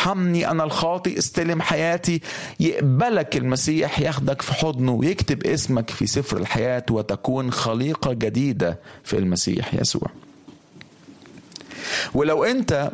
ارحمني انا الخاطئ استلم حياتي يقبلك المسيح ياخدك في حضنه ويكتب اسمك في سفر الحياه وتكون خليقه جديده في المسيح يسوع ولو انت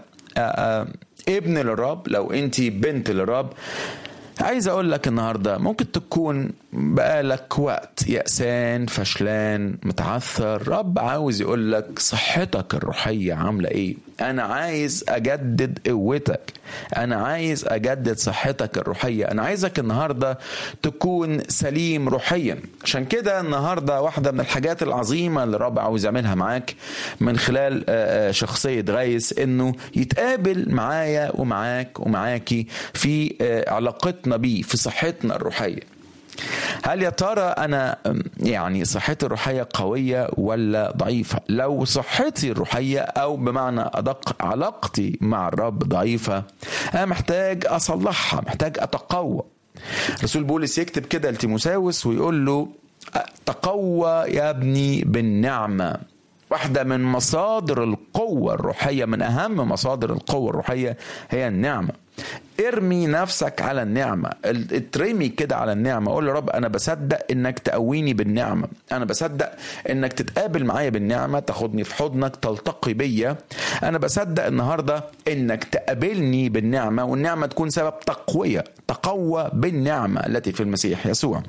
ابن للرب لو انت بنت للرب عايز اقول لك النهارده ممكن تكون بقالك وقت يأسان فشلان متعثر رب عاوز يقول لك صحتك الروحية عاملة ايه انا عايز اجدد قوتك انا عايز اجدد صحتك الروحية انا عايزك النهاردة تكون سليم روحيا عشان كده النهاردة واحدة من الحاجات العظيمة اللي رب عاوز يعملها معاك من خلال شخصية غايس انه يتقابل معايا ومعاك ومعاكي في علاقتنا بيه في صحتنا الروحيه هل يا ترى انا يعني صحتي الروحيه قويه ولا ضعيفه لو صحتي الروحيه او بمعنى ادق علاقتي مع الرب ضعيفه انا محتاج اصلحها محتاج اتقوى رسول بولس يكتب كده لتيموساوس ويقول له تقوى يا ابني بالنعمه واحدة من مصادر القوة الروحية من أهم مصادر القوة الروحية هي النعمة ارمي نفسك على النعمة اترمي كده على النعمة قول يا رب أنا بصدق إنك تقويني بالنعمة أنا بصدق إنك تتقابل معايا بالنعمة تاخدني في حضنك تلتقي بيا أنا بصدق النهاردة إنك تقابلني بالنعمة والنعمة تكون سبب تقوية تقوى بالنعمة التي في المسيح يسوع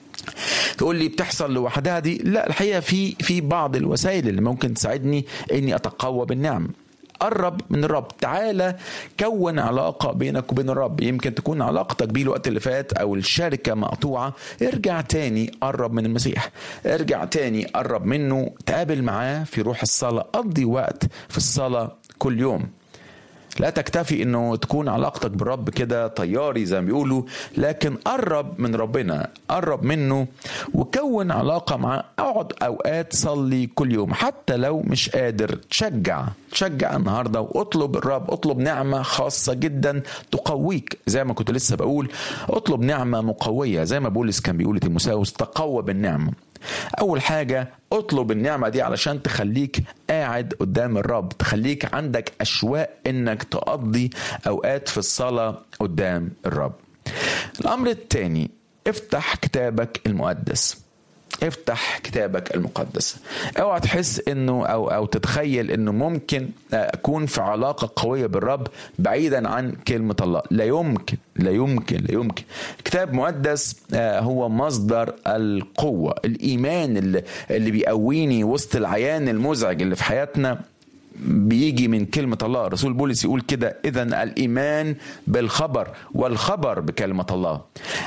تقول لي بتحصل لوحدها دي لا الحقيقه في في بعض الوسائل اللي ممكن تساعدني اني اتقوى بالنعم قرب من الرب تعالى كون علاقة بينك وبين الرب يمكن تكون علاقتك بيه الوقت اللي فات أو الشركة مقطوعة ارجع تاني قرب من المسيح ارجع تاني قرب منه تقابل معاه في روح الصلاة قضي وقت في الصلاة كل يوم لا تكتفي انه تكون علاقتك بالرب كده طياري زي ما بيقولوا لكن قرب من ربنا قرب منه وكون علاقه معاه اقعد اوقات صلي كل يوم حتى لو مش قادر تشجع تشجع النهارده واطلب الرب اطلب نعمه خاصه جدا تقويك زي ما كنت لسه بقول اطلب نعمه مقويه زي ما بولس كان بيقول لتيموساوس تقوى بالنعمه اول حاجه اطلب النعمه دي علشان تخليك قاعد قدام الرب تخليك عندك اشواق انك تقضي اوقات في الصلاه قدام الرب الامر الثاني افتح كتابك المقدس افتح كتابك المقدس اوعى تحس انه او او تتخيل انه ممكن اكون في علاقه قويه بالرب بعيدا عن كلمه الله لا يمكن لا يمكن لا يمكن كتاب مقدس هو مصدر القوه الايمان اللي, اللي بيقويني وسط العيان المزعج اللي في حياتنا بيجي من كلمة الله رسول بولس يقول كده إذا الإيمان بالخبر والخبر بكلمة الله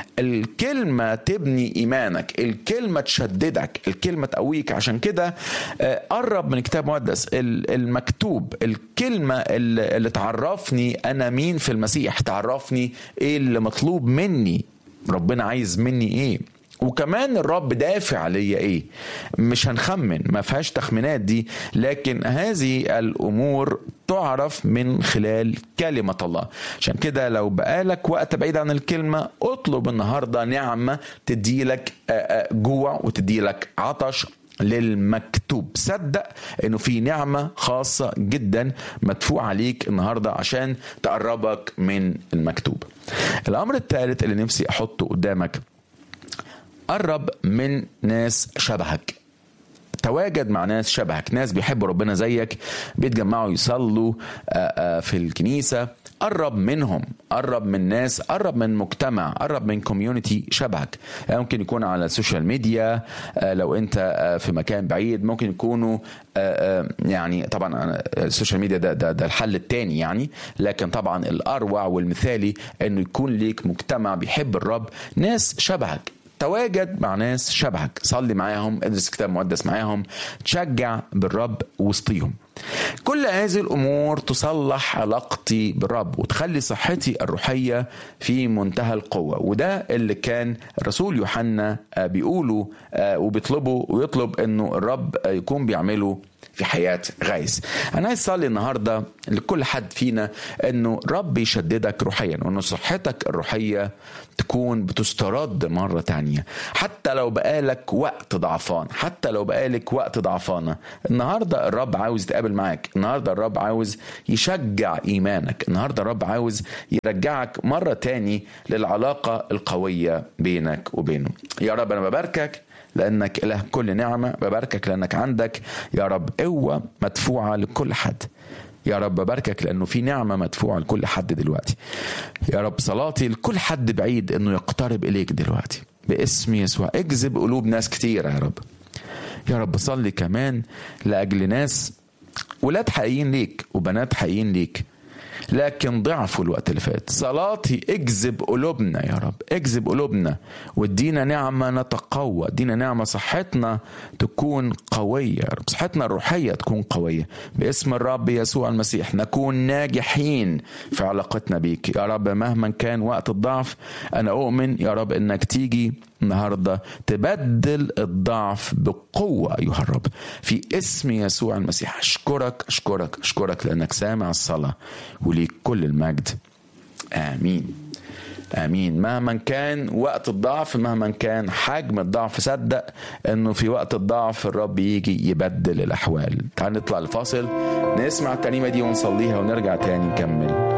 الكلمة تبني إيمانك الكلمة تشددك الكلمة تقويك عشان كده قرب من كتاب مقدس المكتوب الكلمة اللي تعرفني أنا مين في المسيح تعرفني إيه اللي مطلوب مني ربنا عايز مني إيه وكمان الرب دافع ليا ايه مش هنخمن ما فيهاش تخمينات دي لكن هذه الامور تعرف من خلال كلمة الله عشان كده لو بقالك وقت بعيد عن الكلمة اطلب النهاردة نعمة تديلك جوع وتديلك عطش للمكتوب صدق انه في نعمه خاصه جدا مدفوع عليك النهارده عشان تقربك من المكتوب الامر الثالث اللي نفسي احطه قدامك قرب من ناس شبهك تواجد مع ناس شبهك ناس بيحبوا ربنا زيك بيتجمعوا يصلوا في الكنيسة قرب منهم قرب من ناس قرب من مجتمع قرب من كوميونتي شبهك ممكن يكون على السوشيال ميديا لو انت في مكان بعيد ممكن يكونوا يعني طبعا السوشيال ميديا ده, ده, ده الحل الثاني يعني لكن طبعا الاروع والمثالي انه يكون ليك مجتمع بيحب الرب ناس شبهك تواجد مع ناس شبهك صلي معاهم ادرس كتاب مقدس معاهم تشجع بالرب وسطيهم كل هذه الامور تصلح علاقتي بالرب وتخلي صحتي الروحيه في منتهى القوه وده اللي كان الرسول يوحنا بيقوله وبيطلبه ويطلب انه الرب يكون بيعمله في حياه غيث انا عايز اصلي النهارده لكل حد فينا انه رب يشددك روحيا وانه صحتك الروحيه تكون بتسترد مرة تانية حتى لو بقالك وقت ضعفان حتى لو بقالك وقت ضعفانة النهاردة الرب عاوز يتقابل معاك النهاردة الرب عاوز يشجع إيمانك النهاردة الرب عاوز يرجعك مرة تاني للعلاقة القوية بينك وبينه يا رب أنا بباركك لأنك إله كل نعمة بباركك لأنك عندك يا رب قوة مدفوعة لكل حد يا رب بباركك لانه في نعمه مدفوعه لكل حد دلوقتي يا رب صلاتي لكل حد بعيد انه يقترب اليك دلوقتي باسم يسوع اجذب قلوب ناس كتير يا رب يا رب صلي كمان لاجل ناس ولاد حقيقيين ليك وبنات حقيقيين ليك لكن ضعفوا الوقت اللي فات صلاتي اجذب قلوبنا يا رب اجذب قلوبنا وادينا نعمة نتقوى ادينا نعمة صحتنا تكون قوية يا رب صحتنا الروحية تكون قوية باسم الرب يسوع المسيح نكون ناجحين في علاقتنا بيك يا رب مهما كان وقت الضعف أنا أؤمن يا رب إنك تيجي النهاردة تبدل الضعف بقوة أيها الرب في اسم يسوع المسيح أشكرك أشكرك أشكرك لأنك سامع الصلاة وليك كل المجد آمين امين مهما كان وقت الضعف مهما كان حجم الضعف صدق انه في وقت الضعف الرب يجي يبدل الاحوال تعال نطلع الفاصل نسمع الترنيمه دي ونصليها ونرجع تاني نكمل